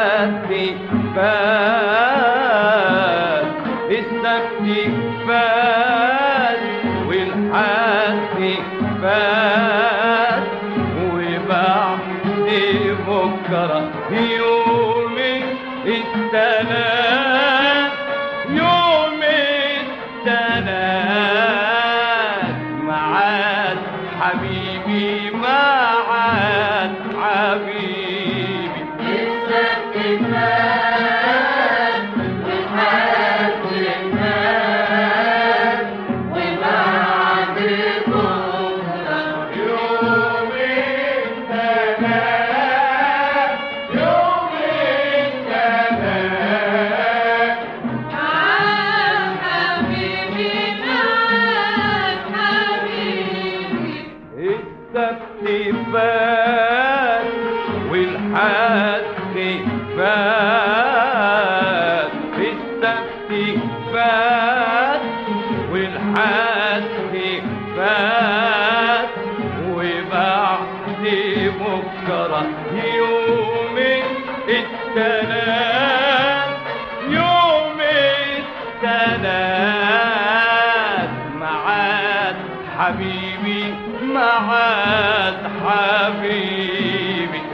والحد فات السبت فات والحد فات وبعد بكرة يوم التلات يوم التلات معاد حبيبي معاد حبيبي يوم التلات يوم التلات السبت فات والحد فات السبت فات والحد فات وبعد بكرة يوم التلات يوم التلات معاد حبيبي معاد حبيبي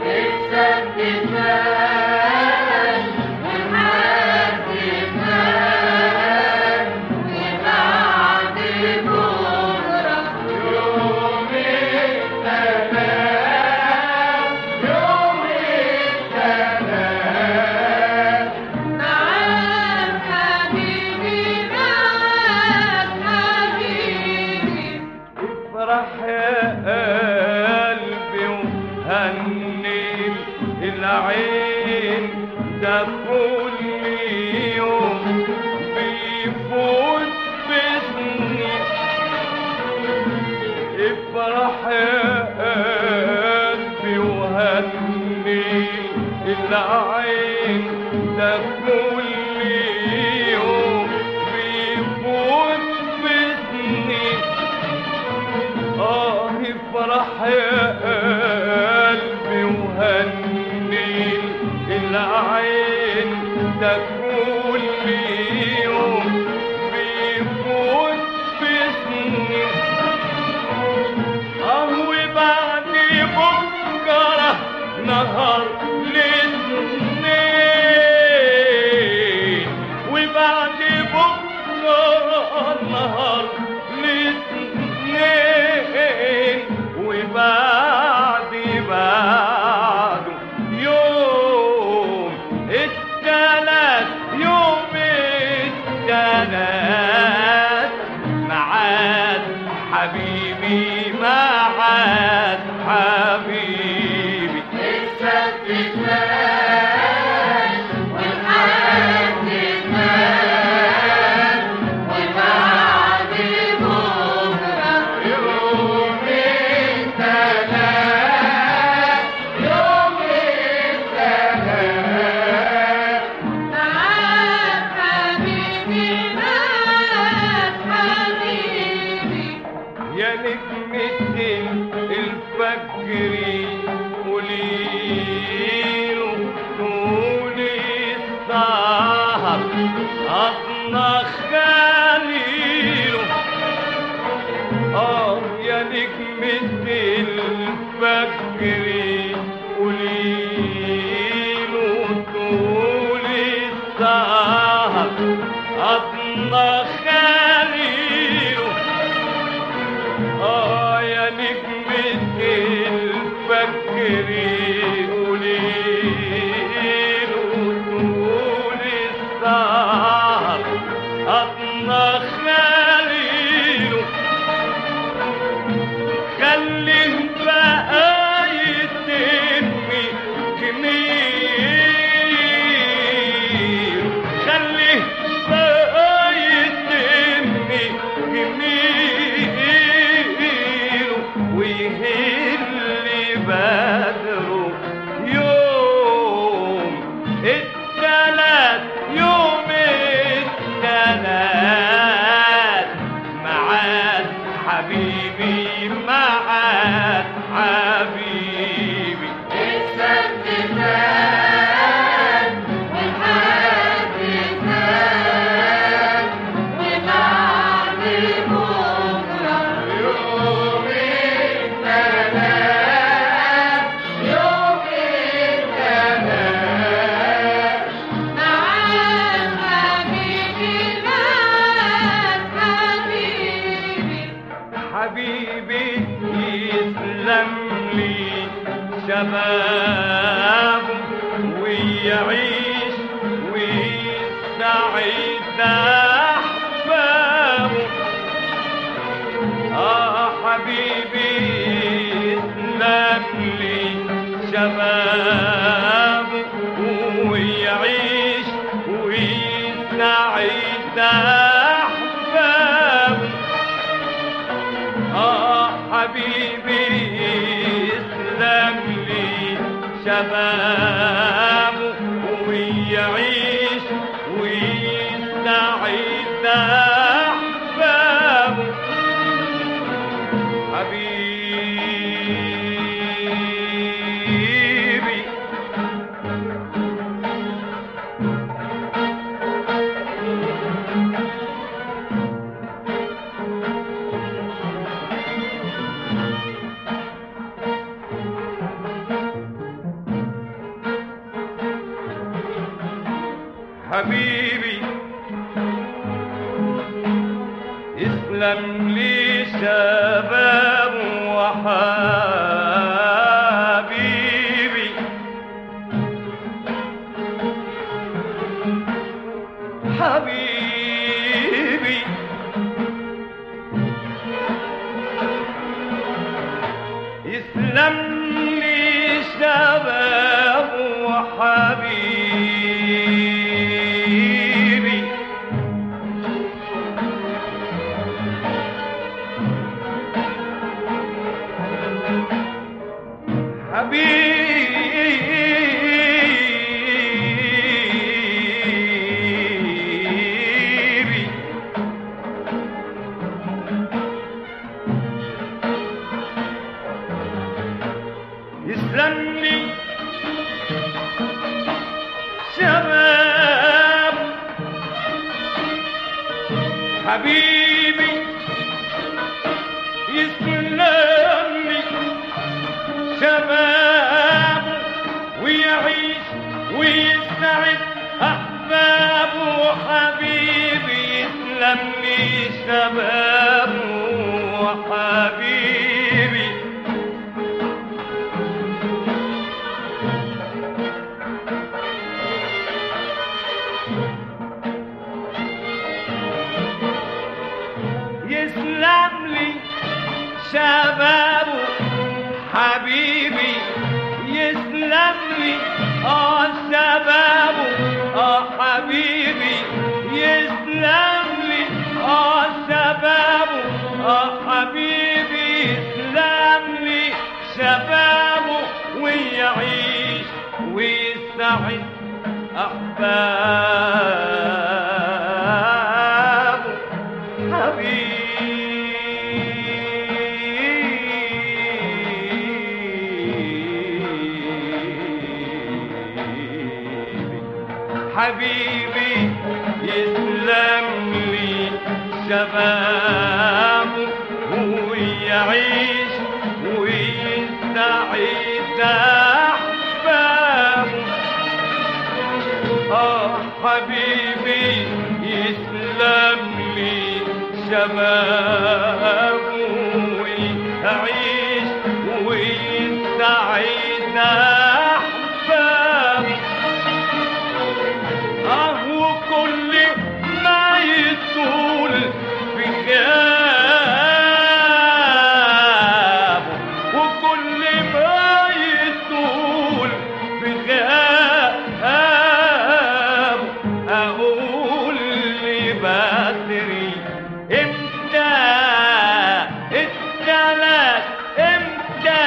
يوم التلات يوم التلات افرح يا قلبي وهني العين ده كل يوم بيفوت بسنين افرح يا قلبي وهني العين ده كل يوم بيفوت بسنين آه افرح يا قلبي وهني العين ده كل يوم بيفوت بسنين آه وبعد بكرة نهار الاثنين وبعد بكرة نهار الاثنين وبعد بعده يوم التلات يوم التلات معاد حبيبي معاد حبيبي يوم التلات يوم التلات يا نجمة الفجر قوليله طول السهر أطنى خليله آه يا نجمة الفجر قوليله طول السهر أطنى خليله آه يا نجمة الفجر قوليله طول السهر أطنى خليله خليه بقى يتمي جميل ويعيش ويسعد أحبابه آه حبيبي اسلم لي شبابه ويعيش ويسعد أحبابه آه حبيبي اسلم لي شبابه ويعيش ويسعد أحبابه حبيبي حبيبي اسلم لي شباب وحبيبي حبيبي يسلم لي شباب وحبيبي حبيبي يسلم لي شباب حبيبي يسلم لي شباب ويعيش ويسعد أحبابه حبيبي يسلم لي شباب وحبيبي يسلم لي شبابه حبيبي يسلم لي اه شبابه اه حبيبي يسلم لي اه شبابه اه حبيبي يسلم لي شبابه ويعيش ويسعد أحبابه حبيبي حبيبي يسلم لي شبابه ويعيش ويسعد أحبابه آه حبيبي يسلم لي شبابه ويعيش ويسعد أحبابه آه وكل ما يطول في غيابه وكل ما يطول في غيابه أقول لي بدري امتى التلات امتى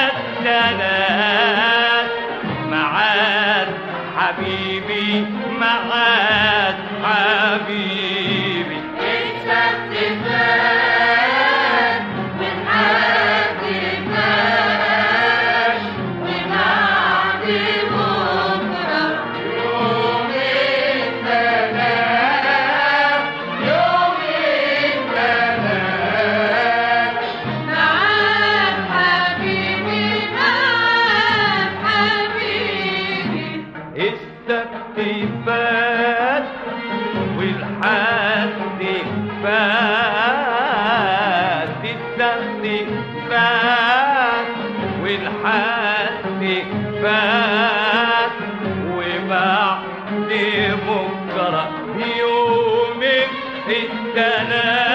التلات معاد حبيبي معاد حبيبي السبت فات والحد فات وبعد بكرة يوم الثلاث يوم الثلاث معاك حبيبي معاك حبيبي السبت فات والحد فات السبت فات والحد فات وبعد بعد بكرة يومك التلات